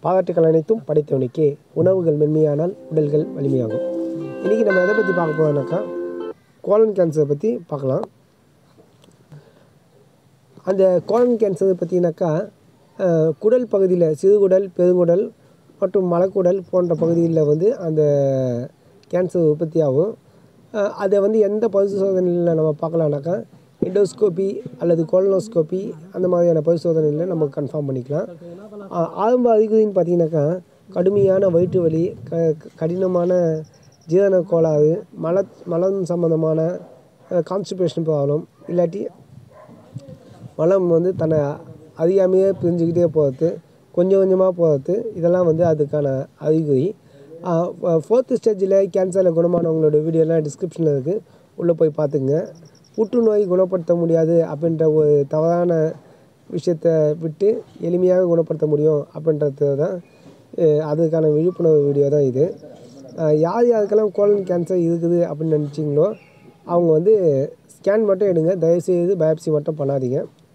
பாராட்டுகள் அனைத்தும் படைத்தவனுக்கே உணவுகள் மென்மையானால் உடல்கள் வலிமையாகும் இன்றைக்கி நம்ம எதை பற்றி பார்க்க போகிறோம்னாக்கா கோலன் கேன்சரை பற்றி பார்க்கலாம் அந்த கோலன் கேன்சர் பார்த்தீங்கன்னாக்கா அஹ், குடல் பகுதியில் சிறுகுடல் பெருங்குடல் மற்றும் மலக்குடல் போன்ற பகுதிகளில் வந்து அந்த கேன்சர் உற்பத்தி ஆகும் அஹ், அதை வந்து எந்த பரிசோதனையில் நம்ம பார்க்கலாம்னாக்கா எண்டோஸ்கோபி அல்லது கோலனோஸ்கோபி அந்த மாதிரியான பரிசோதனையில் நம்ம கன்ஃபார்ம் பண்ணிக்கலாம் அஹ், ஆரம்ப அறிகுறின்னு பார்த்தீங்கன்னாக்கா கடுமையான வயிற்று வலி க கடினமான ஜீரண கோளாறு மல மலம் சம்மந்தமான கான்ஸ்டிபேஷன் ப்ராப்ளம் இல்லாட்டி மலம் வந்து தன்னை அறியாமையே பிரிஞ்சுக்கிட்டே போகிறது கொஞ்சம் கொஞ்சமாக போகிறது இதெல்லாம் வந்து அதுக்கான அறிகுறி ஃபோர்த்து ஸ்டேஜில் கேன்சரில் குணமானவங்களோட வீடியோலாம் டிஸ்கிரிப்ஷனில் இருக்குது உள்ளே போய் பார்த்துங்க புற்றுநோய் குணப்படுத்த முடியாது அப்படின்ற ஒரு தவறான விஷயத்தை விட்டு எளிமையாக குணப்படுத்த முடியும் அப்படின்றது தான் அஹ், அதுக்கான விழிப்புணர்வு வீடியோ தான் இது அஹ், யார் யாருக்கெல்லாம் கோலன் கேன்சர் இருக்குது அப்படின்னு நினச்சிங்களோ அவங்க வந்து ஸ்கேன் மட்டும் எடுங்க தயவுசெய்து பயாப்சி மட்டும் பண்ணாதீங்க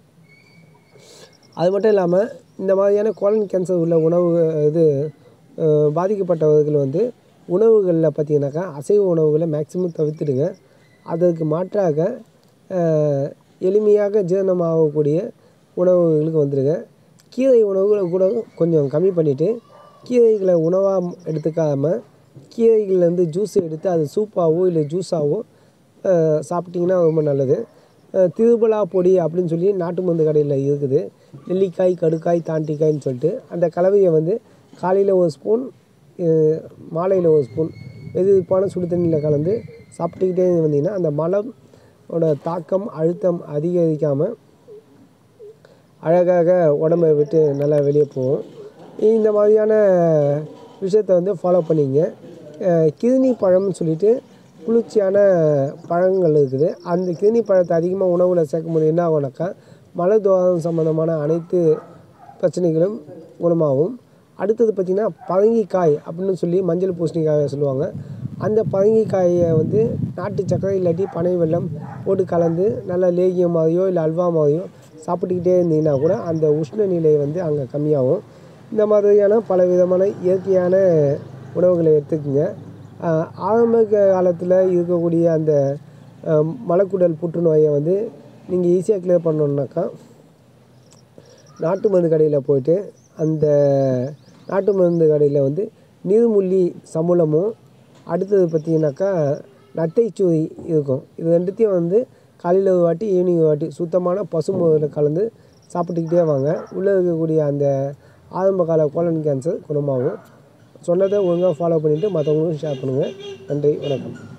அது மட்டும் இல்லாமல் இந்த மாதிரியான கோலன் கேன்சர் உள்ள உணவு இது அஹ், பாதிக்கப்பட்டவர்கள் வந்து உணவுகளில் பார்த்தீங்கன்னாக்கா அசைவ உணவுகளை மேக்ஸிமம் தவிர்த்துடுங்க அதற்கு மாற்றாக அஹ், எளிமையாக ஜீரணமாகக்கூடிய உணவுகளுக்கு வந்துடுங்க கீரை உணவுகளை கூட கொஞ்சம் கம்மி பண்ணிவிட்டு கீரைகளை உணவாக எடுத்துக்காமல் கீரைகள்லேருந்து ஜூஸ் எடுத்து அது சூப்பாகவோ இல்லை ஜூஸாகவோ அஹ், சாப்பிட்டிங்கன்னா ரொம்ப நல்லது அஹ், திருபலா பொடி அப்படின்னு சொல்லி நாட்டு மருந்து கடையில் இருக்குது நெல்லிக்காய் கடுக்காய் தாண்டிக்காய்ன்னு சொல்லிட்டு அந்த கலவையை வந்து காலையில் ஒரு ஸ்பூன் அஹ், மாலையில் ஒரு ஸ்பூன் வெதுப்பான சுடு தண்ணியில் கலந்து சாப்பிட்டுக்கிட்டே வந்தீங்கன்னா அந்த மலம் ஓட தாக்கம் அழுத்தம் அதிகரிக்காமல் அழகாக உடம்பை விட்டு நல்லா வெளியே போகும் இந்த மாதிரியான விஷயத்தை வந்து ஃபாலோ பண்ணிங்க அஹ் கிருணி பழம்னு சொல்லிட்டு குளிர்ச்சியான பழங்கள் இருக்குது அந்த கிருணி பழத்தை அதிகமாக உணவில் சேர்க்கும் போது என்ன ஆகும்னாக்கா மலத்துவாரம் சம்மந்தமான அனைத்து பிரச்சனைகளும் குணமாகும் அடுத்தது பார்த்திங்கன்னா பரங்கிக்காய் அப்படின்னு சொல்லி மஞ்சள் பூசணிக்காயை சொல்லுவாங்க அந்த பரங்கிக்காயை வந்து நாட்டு சர்க்கரை இல்லாட்டி பனை வெல்லம் போட்டு கலந்து நல்லா லேகியம் மாதிரியோ இல்லை அல்வா மாதிரியோ சாப்பிட்டுக்கிட்டே இருந்தீங்கன்னா கூட அந்த உஷ்ண நிலை வந்து அங்கே கம்மியாகும் இந்த மாதிரியான பல விதமான இயற்கையான உணவுகளை எடுத்துக்கோங்க ஆஹ் ஆரம்ப காலத்தில் இருக்கக்கூடிய அந்த ஆஹ் மலக்குடல் புற்றுநோயை வந்து நீங்கள் ஈஸியாக கிளியர் பண்ணணுன்னாக்கா நாட்டு மருந்து கடையில் போயிட்டு அந்த நாட்டு மருந்து கடையில் வந்து நீர்முள்ளி சமூலமும் அடுத்தது பார்த்தீங்கன்னாக்கா நத்தைச்சுவை இருக்கும் இது ரெண்டுத்தையும் வந்து காலையில் ஒரு வாட்டி ஈவினிங் ஒரு வாட்டி சுத்தமான பசும்பொருளை கலந்து சாப்பிட்டுக்கிட்டே வாங்க உள்ளே இருக்கக்கூடிய அந்த ஆரம்ப கால கோலன் கேன்சர் குணமாகும் சொன்னதை ஒழுங்காக ஃபாலோ பண்ணிவிட்டு மற்றவங்களுக்கும் ஷேர் பண்ணுங்கள் நன்றி வணக்கம்